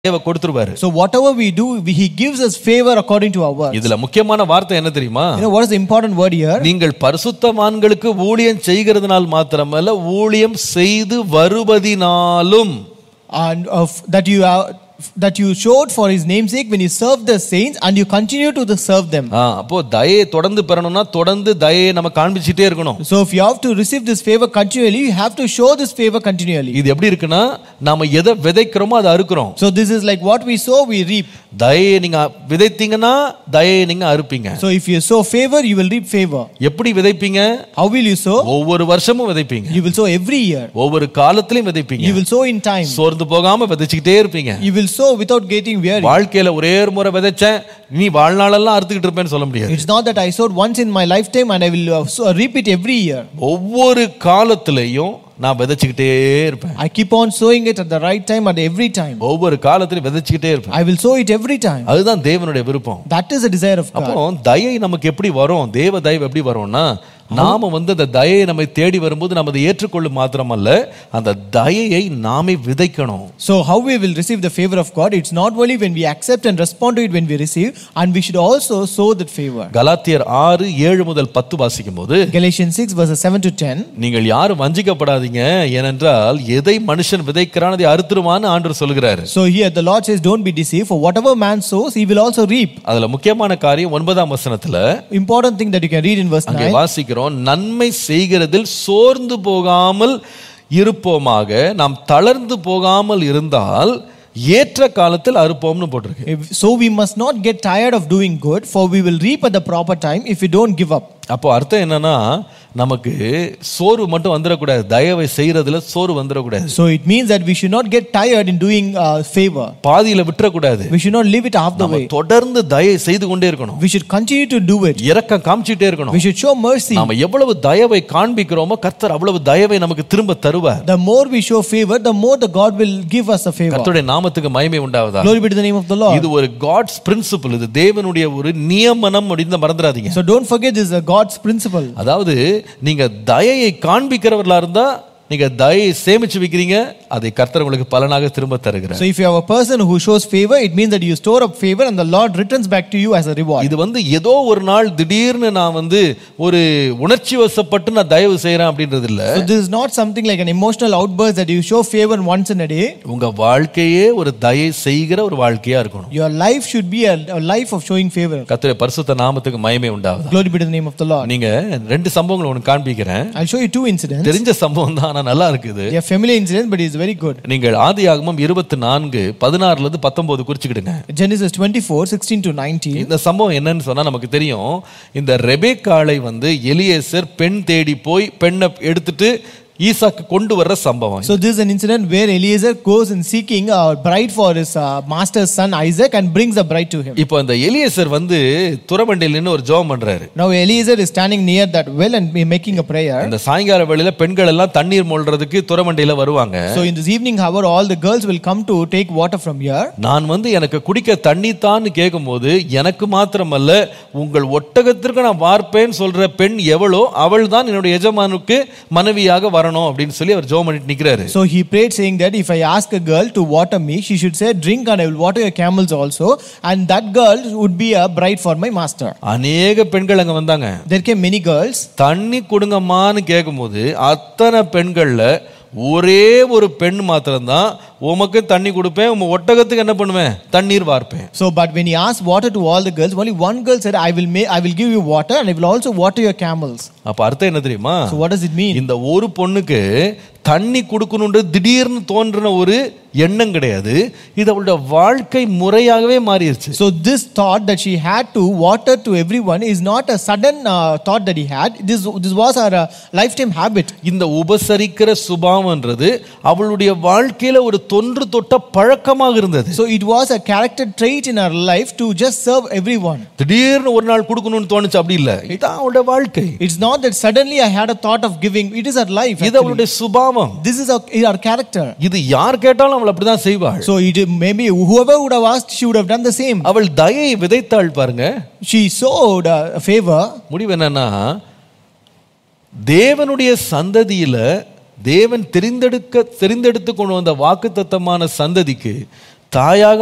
தயவை கொடுத்துருவாரு So whatever we do, we, He gives us favor according to our works. இதுல முக்கியமான வார்த்தை என்ன தெரியுமா You know what is the important word here? நீங்கள் பரிசுத்தவான்களுக்கு ஊழியம் செய்கிறதுனால் மாத்திரமல்ல ஊழியம் செய்து வருவதினாலும் And of, that you are that you showed for His namesake when you serve the saints and you continue to the serve them. ஆ, அப்போ தயையை தொடர்ந்து பெறணும்னா தொடர்ந்து தயையை நம்ம காண்பிச்சுட்டே இருக்கணும் So if you have to receive this favor continually, you have to show this favor continually. இது எப்படி இருக்குன்னா நாம எதை விதைக்கிறோமோ அதை அறுக்கிறோம் So this is like what we sow, we reap. தயையை நீங்க விதைத்தீங்கன்னா தயையை நீங்க அறுப்பீங்க So if you sow favor, you will reap favor. எப்படி விதைப்பீங்க How will you sow? ஒவ்வொரு வருஷமும் விதைப்பீங்க You will sow every year. ஒவ்வொரு காலத்திலையும் விதைப்பீங்க You will sow in time. சோர்ந்து போகாம விதைச்சுக்கிட்டே இருப்பீங்க You will sow without getting weary. வாழ்க்கையில ஒரே ஒரு முறை விதைச்சேன் நீ வாழ்நாளெல்லாம் அறுத்துக்கிட்டு இருப்பேன்னு சொல்ல முடியாது It's not that I sowed once in my lifetime and I will uh, sow, reap it every year. ஒவ்வொரு காலத்திலையும் நான் விதைச்சுக்கிட்டே இருப்பேன் I keep on sowing it at the right time at every time. ஒவ்வொரு காலத்திலையும் விதைச்சுக்கிட்டே இருப்பேன் I will sow it every time. அதுதான் தேவனுடைய விருப்பம் That is the desire of God. அப்போ தயை நமக்கு எப்படி வரும் தேவ தயவு எப்படி வரும்னா நாம வந்து அந்த தயையை நம்மை தேடி வரும்போது நம்ம அதை ஏற்றுக்கொள்ளும் மாத்திரமல்ல அந்த தயையை நாமே விதைக்கணும் So how we will receive the favor of God? It's not only when we accept and respond to it when we receive, and we should also sow that favor. கலாத்தியர் ஆறு ஏழு முதல் பத்து வாசிக்கும் போது Galatians 6 verses 7 to 10. நீங்கள் யாரும் வஞ்சிக்கப்படாதீங்க ஏனென்றால் எதை மனுஷன் விதைக்கிறான் அதை அறுத்துருவான்னு ஆண்டு சொல்கிறாரு So here the Lord says, Don't be deceived, for whatever man sows, he will also reap. அதுல முக்கியமான காரியம் ஒன்பதாம் வசனத்துல Important thing that you can read in verse அங்கே 9. வாசிக்கிறோம் நன்மை செய்கிறதில் சோர்ந்து போகாமல் இருப்போமாக நாம் தளர்ந்து போகாமல் இருந்தால் ஏற்ற காலத்தில் அறுப்போம்னு போட்டிருக்கு If- So we must not get tired of doing good, for we will reap at the proper time if we don't give up. அப்போ அர்த்தம் என்னன்னா நமக்கு சோர்வு மட்டும் வந்துடக்கூடாது தயவை செய்யறதுல சோர்வு வந்துடக்கூடாது So it means that we should not get tired in doing uh, favor. பாதியில விட்டுறக்கூடாது We should not leave it half the நம்ம way. தொடர்ந்து தயை செய்து கொண்டே இருக்கணும் We should continue to do it. இரக்கம் காமிச்சிட்டே இருக்கணும் We should show mercy. நாம எவ்வளவு தயவை காண்பிக்கிறோமோ கர்த்தர் அவ்வளவு தயவை நமக்கு திரும்ப தருவார் The more we show favor, the more the God will give us a favor. கர்த்தருடைய நாமத்துக்கு மகிமை உண்டாவதா Glory be to the name of the Lord. இது ஒரு காட்ஸ் பிரின்சிபல் இது தேவனுடைய ஒரு நியமனம் அப்படின்னு மறந்துடாதீங்க So don't forget this is a God's principle. அதாவது நீங்க தயையை காண்பிக்கிறவர்களா இருந்தா நீங்க தயையை சேமிச்சு வைக்கிறீங்க அதை கர்த்தர் உங்களுக்கு பலனாக திரும்ப தருகிறார் So if you have a person who shows favor, it means that you store up favor and the Lord returns back to you as a reward. இது வந்து ஏதோ ஒரு நாள் திடீர்னு நான் வந்து ஒரு உணர்ச்சி வசப்பட்டு நான் தயவு செய்றேன் அப்படின்றது இல்ல So this is not something like an emotional outburst that you show favor once in a day. உங்க வாழ்க்கையே ஒரு தயை செய்கிற ஒரு வாழ்க்கையா இருக்கணும் Your life should be a, a life of showing favor. கர்த்தருடைய பரிசுத்த நாமத்துக்கு மகிமை உண்டாகுது Glory be to the name of the Lord. நீங்க ரெண்டு சம்பவங்கள் ஒன்று காண்பிக்கிறேன் I'll show you two incidents. தெரிஞ்ச சம்பவம் தான் ஆனா நல்லா இருக்குது They are familiar incidents, but it's very good. நீங்கள் ஆதியாகமம் இருபத்தி நான்கு பதினாறுல இருந்து பத்தொன்பது குறிச்சுக்கிடுங்க Genesis 24, 16 to 19. இந்த சம்பவம் என்னன்னு சொன்னா நமக்கு தெரியும் இந்த ரெபேக்காளை வந்து எலியேசர் பெண் தேடி போய் பெண்ணை எடுத்துட்டு ஈசாக்கு கொண்டு வர்ற சம்பவம் So this is an incident where Eliezer goes in seeking a bride for his uh, master's son Isaac and brings the bride to him. இப்போ இந்த எலியேசர் வந்து துறவண்டியில் நின்று ஒரு ஜெபம் பண்றாரு Now Eliezer is standing near that well and be making a prayer. இந்த சாயங்கால வேளையில பெண்கள் எல்லாம் தண்ணீர் மொள்றதுக்கு துறவண்டியில வருவாங்க So in this evening hour, all the girls will come to take water from here. நான் வந்து எனக்கு குடிக்க தண்ணி தான்னு கேட்கும்போது எனக்கு மாத்திரமல்ல உங்கள் ஒட்டகத்திற்கு நான் வார்ப்பேன்னு சொல்ற பெண் எவளோ அவள் தான் என்னுடைய எஜமானுக்கு மனைவியாக வரணும் அப்படின்னு சொல்லி அவர் ஜோம் பண்ணிட்டு நிக்கிறாரு So he prayed saying that if I ask a girl to water me, she should say, drink and I will water your camels also. And that girl would be a bride for my master. அநேக பெண்கள் அங்க வந்தாங்க There came many girls. தண்ணி கொடுங்கம்மான்னு கேட்கும்போது அத்தனை பெண்கள்ல ஒரே ஒரு பெண் மாத்திரம்தான் உமக்கு தண்ணி கொடுப்பேன் உங்க ஒட்டகத்துக்கு என்ன பண்ணுவேன் தண்ணீர் வார்ப்பேன் So, but when he asked water to all the girls, only one girl said, I will make, I will give you water and I will also water your camels. அப்ப அர்த்தம் என்ன தெரியுமா So what does it mean? இந்த ஒரு பொண்ணுக்கு தண்ணி கொடுக்கணுன்ற திடீர்னு தோன்றின ஒரு எண்ணம் கிடையாது இது அவளுடைய வாழ்க்கை முறையாகவே மாறிடுச்சு So this thought that she had to water to everyone is not a sudden uh, thought that he had. This, this was her uh, lifetime habit. இந்த உபசரிக்கிற சுபாவம்ன்றது அவளுடைய வாழ்க்கையில ஒரு தொன்று தொட்ட பழக்கமாக இருந்தது So it was a character trait in her life to just serve everyone. திடீர்னு ஒரு நாள் கொடுக்கணும்னு தோணுச்சு அப்படி இல்ல இதான் அவளுடைய வாழ்க்கை It's not that suddenly I had a thought of giving. It is her life. இது actually. அவளுடைய சுபாவம் This is our, our character. இது யார் கேட்டாலும் அவள் அப்படிதான் செய்வாள் So it maybe whoever would have asked, she would have done the same. அவள் தயை விதைத்தாள் பாருங்க She sowed uh, a favor. முடிவு என்னன்னா தேவனுடைய சந்ததியில தேவன் தெரிந்தெடுக்க தெரிந்தெடுத்து கொண்டு வந்த வாக்குத்தத்தமான சந்ததிக்கு தாயாக